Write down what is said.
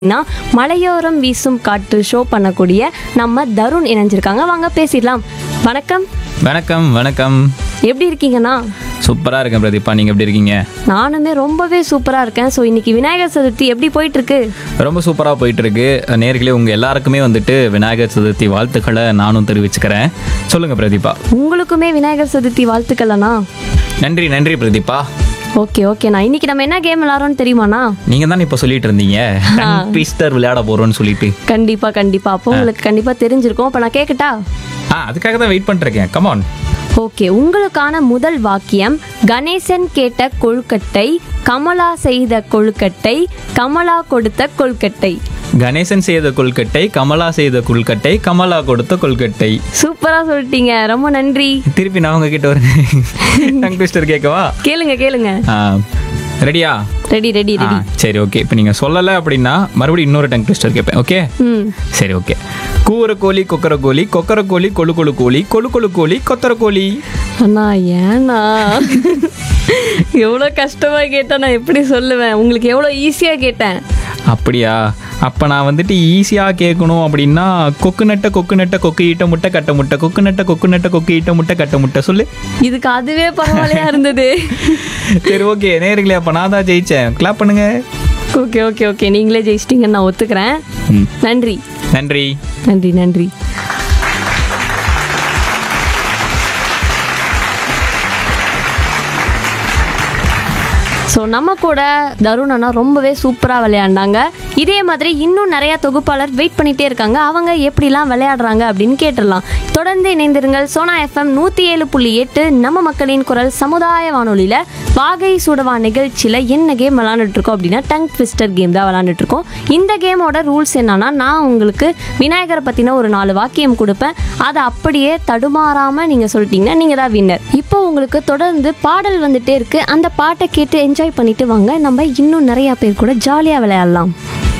அப்படின்னா மலையோரம் வீசும் காற்று ஷோ பண்ணக்கூடிய நம்ம தருண் இணைஞ்சிருக்காங்க வாங்க பேசிடலாம் வணக்கம் வணக்கம் வணக்கம் எப்படி இருக்கீங்கண்ணா சூப்பராக இருக்கேன் பிரதீபா நீங்கள் எப்படி இருக்கீங்க நானுமே ரொம்பவே சூப்பராக இருக்கேன் ஸோ இன்னைக்கு விநாயகர் சதுர்த்தி எப்படி போயிட்டு இருக்கு ரொம்ப சூப்பராக போயிட்டு இருக்கு நேர்களே உங்கள் எல்லாருக்குமே வந்துட்டு விநாயகர் சதுர்த்தி வாழ்த்துக்களை நானும் தெரிவிச்சுக்கிறேன் சொல்லுங்கள் பிரதீபா உங்களுக்குமே விநாயகர் சதுர்த்தி வாழ்த்துக்கள் அண்ணா நன்றி நன்றி பிரதீபா ஓகே ஓகேண்ணா இன்னைக்கு நம்ம என்ன கேம் விளாட்றோம்னு தெரியுமாண்ணா நீங்கள் தான் இப்போ சொல்லிட்டு இருந்தீங்க ட்விஸ்டர் விளையாட போகிறோன்னு சொல்லிட்டு கண்டிப்பா கண்டிப்பா அப்போ உங்களுக்கு கண்டிப்பா தெரிஞ்சிருக்கும் அப்போ நான் கேட்கட்டா ஆ அதுக்காக தான் வெயிட் பண்ணிருக்கேன் கமான் ஓகே உங்களுக்கான முதல் வாக்கியம் கணேசன் கேட்ட கொழுக்கட்டை கமலா செய்த கொழுக்கட்டை கமலா கொடுத்த கொழுக்கட்டை கணேசன் செய்த கொல்கட்டை கமலா செய்த கொல்கட்டை கமலா கொடுத்த கொல்கட்டை சூப்பரா சொல்லிட்டீங்க ரொம்ப நன்றி திருப்பி நான் உங்ககிட்ட ஒரு டங் ட்விஸ்டர் கேட்கவா கேளுங்க கேளுங்க ரெடியா ரெடி ரெடி ஆ ரெடி சரி ஓகே இப்போ நீங்கள் சொல்லலை அப்படின்னா மறுபடியும் இன்னொரு டங் ட்விஸ்டர் கேட்பேன் ஓகே ம் சரி ஓகே கூவுற கோழி கொக்கர கோழி கொக்கர கோழி கொழு கொழு கோழி கொழு கொழு கோழி கொத்தர கோழி அண்ணா ஏண்ணா எவ்வளோ கஷ்டமா கேட்டா நான் எப்படி சொல்லுவேன் உங்களுக்கு எவ்வளோ ஈஸியா கேட்டேன் அப்படியா அப்போ நான் வந்துட்டு ஈஸியாக கேட்கணும் அப்படின்னா கொக்கு நட்ட கொக்கு நட்ட கொக்கு ஈட்ட முட்டை கட்ட முட்டை கொக்கு நட்ட கொக்கு நட்ட கொக்கு ஈட்ட முட்டை கட்ட முட்டை சொல்லு இதுக்கு அதுவே பரவாயில்லையா இருந்தது சரி ஓகே நேர்களே அப்போ நான் தான் ஜெயிச்சேன் கிளாப் பண்ணுங்க ஓகே ஓகே ஓகே நீங்களே ஜெயிச்சிட்டீங்கன்னு நான் ஒத்துக்கிறேன் ம், நன்றி நன்றி நன்றி நன்றி ஸோ நம்ம கூட தருண் அண்ணா ரொம்பவே சூப்பராக விளையாண்டாங்க இதே மாதிரி இன்னும் நிறைய தொகுப்பாளர் வெயிட் பண்ணிட்டே இருக்காங்க அவங்க எப்படிலாம் விளையாடுறாங்க அப்படின்னு கேட்டுடலாம் தொடர்ந்து இணைந்திருங்கள் சோனா எஃப்எம் நூற்றி ஏழு புள்ளி எட்டு நம்ம மக்களின் குரல் சமுதாய வானொலியில் வாகை சுடவா நிகழ்ச்சியில் என்ன கேம் விளாண்டுட்டு இருக்கோம் அப்படின்னா டங் ட்விஸ்டர் கேம் தான் விளாண்டுட்டு இருக்கோம் இந்த கேமோட ரூல்ஸ் என்னன்னா நான் உங்களுக்கு விநாயகரை பற்றின ஒரு நாலு வாக்கியம் கொடுப்பேன் அதை அப்படியே தடுமாறாமல் நீங்கள் சொல்லிட்டீங்கன்னா நீங்கள் தான் வின்னர் இப்போ உங்களுக்கு தொடர்ந்து பாடல் வந்துட்டே இருக்கு அந்த பாட்டை கேட்டு என்ஜாய் பண்ணிட்டு வாங்க நம்ம இன்னும் நிறைய பேர் கூட ஜாலியாக விளையாடலாம்